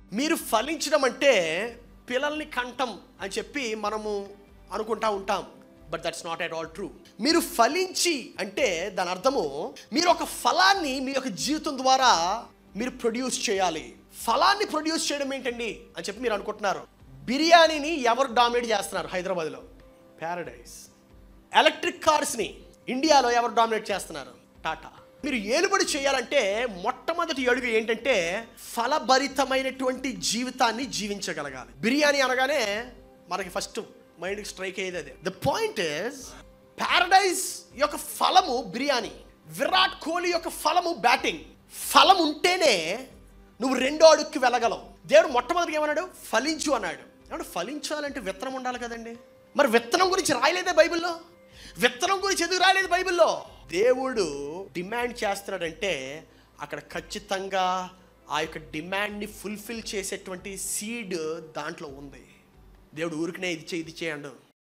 మీరు ఫలించడం అంటే పిల్లల్ని కంటం అని చెప్పి మనము అనుకుంటా ఉంటాం but that's not at all true మీరు ఫలించి అంటే దాని అర్థము మీరు ఒక ఫలాన్ని మీ యొక్క జీవితం ద్వారా మీరు ప్రొడ్యూస్ చేయాలి ఫలాన్ని ప్రొడ్యూస్ చేయడం ఏంటండి అని చెప్పి మీరు అనుకుంటున్నారు బిర్యానీని ఎవరు డామినేట్ చేస్తున్నారు హైదరాబాద్లో ప్యారడైజ్ ఎలక్ట్రిక్ కార్స్ని ఇండియాలో ఎవరు డామినేట్ చేస్తున్నారు టాటా మీరు ఏలుబడి చేయాలంటే మొట్టమొదటి అడుగు ఏంటంటే ఫలభరితమైనటువంటి జీవితాన్ని జీవించగలగాలి బిర్యానీ అనగానే మనకి ఫస్ట్ మైండ్కి స్ట్రైక్ అయ్యేది అదే ద పాయింట్ ఇస్ ప్యారడైజ్ యొక్క ఫలము బిర్యానీ విరాట్ కోహ్లీ యొక్క ఫలము బ్యాటింగ్ ఫలం ఉంటేనే నువ్వు రెండో అడుగుకి వెళ్ళగలవు దేవుడు మొట్టమొదటి ఏమన్నాడు ఫలించు అన్నాడు ఏమంటే ఫలించాలంటే విత్తనం ఉండాలి కదండి మరి విత్తనం గురించి రాయలేదే బైబిల్లో విత్తనం గురించి ఎందుకు రాయలేదు బైబిల్లో దేవుడు డిమాండ్ చేస్తున్నాడంటే అక్కడ ఖచ్చితంగా ఆ యొక్క డిమాండ్ని ఫుల్ఫిల్ చేసేటువంటి సీడ్ దాంట్లో ఉంది దేవుడు ఊరికనే ఇది చేయి ఇది చేయండు